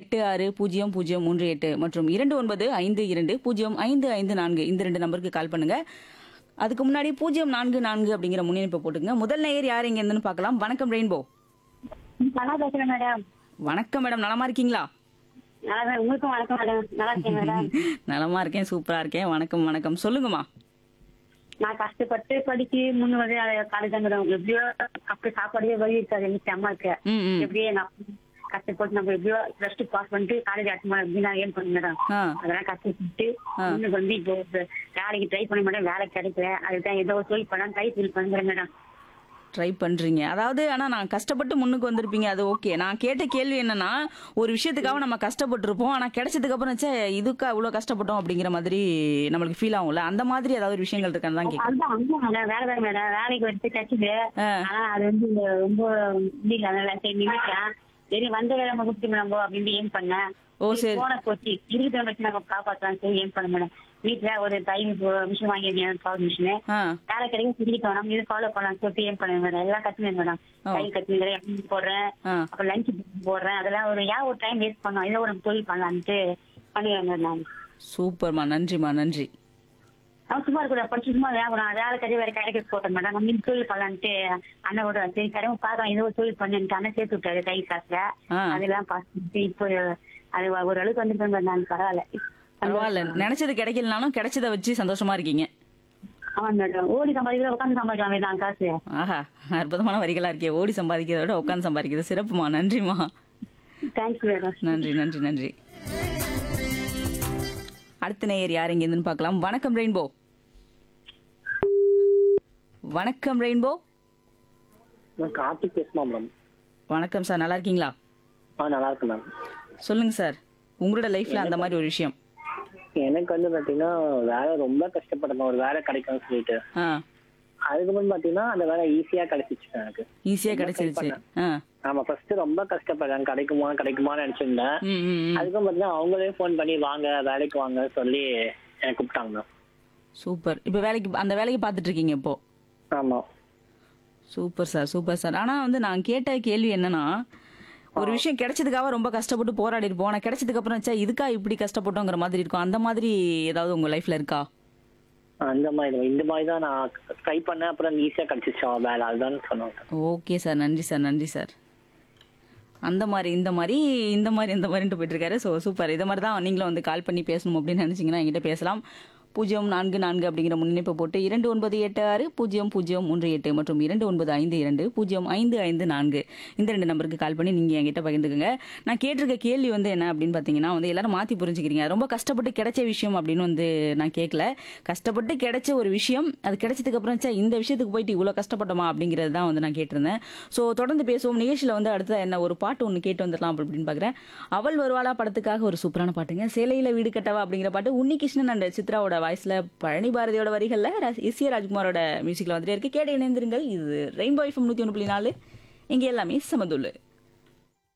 எட்டு ஆறு பூஜ்ஜியம் பூஜ்ஜியம் மூன்று எட்டு மற்றும் இரண்டு ஒன்பது ஐந்து இரண்டு பூஜ்ஜியம் ஐந்து ஐந்து நான்கு இந்த ரெண்டு நம்பருக்கு கால் பண்ணுங்க அதுக்கு முன்னாடி பூஜ்ஜியம் நான்கு நான்கு அப்படிங்கிற முன்னிணைப்பை போட்டுங்க முதல் நேயர் யார் இங்க இருந்துன்னு பார்க்கலாம் வணக்கம் ரெயின்போ நல்லா பேசுறேன் மேடம் வணக்கம் மேடம் நலமா இருக்கீங்களா நல்லா தான் உங்களுக்கும் வணக்கம் மேடம் நல்லா இருக்கேன் மேடம் நலமா இருக்கேன் சூப்பரா இருக்கேன் வணக்கம் வணக்கம் சொல்லுங்கம்மா நான் கஷ்டப்பட்டு படிச்சு முன்னு வந்து காலேஜ் தான் மேடம் எப்படியோ அப்படி சாப்பாடே வழி இருக்காது எங்க அம்மாவுக்கு ம் ம் எப்படியே எங்க அப்பா கஷ்டப்பட்டு நம்ம எப்படியோ பிளஸ் டூ பாஸ் பண்ணிட்டு காலேஜ் அட்டன் பண்ண எப்படி நான் ஏன் பண்ண மேடம் ஆ அதெல்லாம் கஷ்டப்பட்டு ஆ. முன்னுக்கு வந்து இப்போ ஒரு வேலைக்கு ட்ரை பண்ண மேடம் வேலை கிடைக்கல அதுதான் ஏதோ ஒரு தொழில் பண்ணலாம் ட்ரை ஃபீல் பண்ணுறேன் மேடம் ட்ரை பண்றீங்க அதாவது ஆனா நான் கஷ்டப்பட்டு முன்னுக்கு வந்திருப்பீங்க அது ஓகே நான் கேட்ட கேள்வி என்னன்னா ஒரு விஷயத்துக்காக நம்ம கஷ்டப்பட்டிருப்போம் ஆனா கிடைச்சதுக்கு அப்புறம் ச்சே இதுக்கா இவ்வளவு கஷ்டப்பட்டோம் அப்படிங்கிற மாதிரி நம்மளுக்கு ஃபீல் ஆகும்ல அந்த மாதிரி ஏதாவது ஒரு விஷயங்கள் இருக்கான்னு தான் கேட்க அதுதான் அங்கே மேடம் வேலை தான் மேடம் வேலைக்கு வந்து கிடைச்சது ஆ. ஆனா அது வந்து ரொம்ப முடியல அதனால சரி நினைக்கிறேன் சரி வந்த வேலை நம்ம கொடுத்து மேடம் அப்படின்னு ஏம் பண்ணேன் ஓ சரி போன போச்சு இருக்கிறத வச்சு நம்ம காப்பாற்றலாம் சரி ஏம் பண்ண மேடம் வீட்டுல ஒரு டைம் மிஷின் வாங்கியிருக்கேன் பவர் மிஷின் ஆ வேலை கிடைக்கும் சிரிக்க வேணாம் இது ஃபாலோ பண்ணலாம் சொல்லிட்டு ஏம் பண்ண மேடம் எல்லாம் கத்துனேன் மேடம் ஓ. கை கத்துனேன் போடுறேன் ஆ அப்புறம் லஞ்ச் போடுறேன் அதெல்லாம் ஒரு ஏன் ஒரு டைம் வேஸ்ட் பண்ணோம் ஏதோ ஒரு தொழில் பண்ணலான்ட்டு பண்ணுவேன் மேடம் நான் சூப்பர்மா நன்றிம்மா நன்றி அவன் சும்மா இருக்க படிச்சு சும்மா வேகணும் வேலை கறி வேற கடைக்கு போட்டேன் மேடம் நம்ம இந்த தொழில் பண்ணலான்ட்டு அண்ணனோட சரி கடவுள் பார்க்கலாம் ஏதோ ஒரு தொழில் பண்ணுன்ட்டு அண்ணன் சேர்த்து விட்டாரு கை காசுல ஆ. அதெல்லாம் பார்த்துட்டு இப்போ அது ஒரு அளவுக்கு வந்துருக்கேன் நான் பரவாயில்ல பரவாயில்ல நினைச்சது கிடைக்கலனாலும் கிடைச்சதை வச்சு சந்தோஷமா இருக்கீங்க அவன் மேடம் ஓடி சம்பாதிக்கிற உட்காந்து சம்பாதிக்கலாம் தான் காசு ஆஹா அற்புதமான வரிகளா இருக்கே ஓடி சம்பாதிக்கிறத விட உட்காந்து சம்பாதிக்கிறது சிறப்புமா நன்றிமா தேங்க்ஸ் மேடம் நன்றி நன்றி நன்றி அடுத்த நேயர் யார் இங்க இருந்துன்னு பார்க்கலாம் வணக்கம் ரெயின்போ வணக்கம் ரெயின்போ நான் கார்த்திக் பேசுமா மேடம் வணக்கம் சார் நல்லா இருக்கீங்களா ஆ நல்லா இருக்கு மேம் சொல்லுங்க சார் உங்களோட லைஃப்ல அந்த மாதிரி ஒரு விஷயம் எனக்கு வந்து பாத்தீங்கன்னா வேலை ரொம்ப கஷ்டப்பட்டேன் ஒரு வேலை கிடைக்கும்னு சொல்லிட்டு ஆ அதுக்கப்புறம் பாத்தீங்கன்னா அந்த வேலை ஈஸியா கிடைச்சிச்சு எனக்கு ஈஸியா கிடைச்சிருச்சு ஆ ஆமா ஃபர்ஸ்ட் ரொம்ப கஷ்டப்பட்டேன் கிடைக்குமா கிடைக்குமான்னு நினைச்சிருந்தேன் ம் ம் ம். அதுக்கும் பாத்தீங்கன்னா அவங்களே ஃபோன் பண்ணி வாங்க வேலைக்கு வாங்க சொல்லி எனக்கு கூப்பிட்டாங்க மேம் சூப்பர் இப்போ வேலைக்கு அந்த வேலைக்கு பார்த்துட்டு இருக்கீங்க இப்போ ஆமா சூப்பர் சார் சூப்பர் சார் ஆனா வந்து நான் கேட்ட கேள்வி என்னன்னா ஒரு விஷயம் கிடைச்சதுக்காக ரொம்ப கஷ்டப்பட்டு போராடி இருப்போம் ஆனா கிடைச்சதுக்கு அப்புறம் ச்சே, இதுக்கா இப்படி கஷ்டப்பட்டோங்கிற மாதிரி இருக்கும் அந்த மாதிரி ஏதாவது உங்க லைஃப்ல இருக்கா அந்த மாதிரி தான். இந்த மாதிரி தான் நான் ட்ரை பண்ணேன் அப்புறம் ஈஸியா கிடைச்சிச்சு வேலை அதுதான் சொன்னாங்க ஓகே சார் நன்றி சார் நன்றி சார் அந்த மாதிரி இந்த மாதிரி இந்த மாதிரி இந்த மாதிரின்ட்டு போயிட்டு இருக்காரு ஸோ சூப்பர் இதை மாதிரி தான் நீங்களும் வந்து கால் பண்ணி பேசணும் அப்படின்னு நினைச்சீங்கன்னா என்கிட்ட பேசலாம் பூஜ்ஜியம் நான்கு நான்கு அப்படிங்கிற முன்னிணைப்பை போட்டு இரண்டு ஒன்பது எட்டு ஆறு பூஜ்ஜியம் பூஜ்ஜியம் மூன்று எட்டு மற்றும் இரண்டு ஒன்பது ஐந்து இரண்டு பூஜ்ஜியம் ஐந்து ஐந்து நான்கு இந்த ரெண்டு நம்பருக்கு கால் பண்ணி நீங்கள் என்கிட்ட பகிர்ந்துக்குங்க நான் கேட்டிருக்க கேள்வி வந்து என்ன அப்படின்னு பார்த்தீங்கன்னா வந்து எல்லாரும் மாற்றி புரிஞ்சுக்கிறீங்க ரொம்ப கஷ்டப்பட்டு கிடைச்ச விஷயம் அப்படின்னு வந்து நான் கேட்கல கஷ்டப்பட்டு கிடைச்ச ஒரு விஷயம் அது கிடைச்சதுக்கு அப்புறம் ச்சே, இந்த விஷயத்துக்கு போயிட்டு இவ்வளோ கஷ்டப்பட்டோமா அப்படிங்கிறது தான் வந்து நான் கேட்டிருந்தேன் ஸோ தொடர்ந்து பேசுவோம் நிகழ்ச்சியில் வந்து அடுத்த என்ன ஒரு பாட்டு ஒன்று கேட்டு வந்துடலாம் அப்படின்னு பார்க்குறேன் அவள் வருவாளா படத்துக்காக ஒரு சூப்பரான பாட்டுங்க சேலையில் வீடு கட்டவா அப்படிங்கிற பாட்டு உன்னிகிருஷ்ணன் அண்ட் சித்ராவோட வாய்ஸில் பழனி பாரதியோட வரிகளில் இசிய ராஜ்குமாரோட மியூசிக்கில் வந்துட்டே இருக்கு கேட்டு இணைந்திருங்கள் இது ரெயின்போ எஃப்எம் நூற்றி ஒன்று புள்ளி நாலு இங்கே எல்லாமே சமதுள்ளு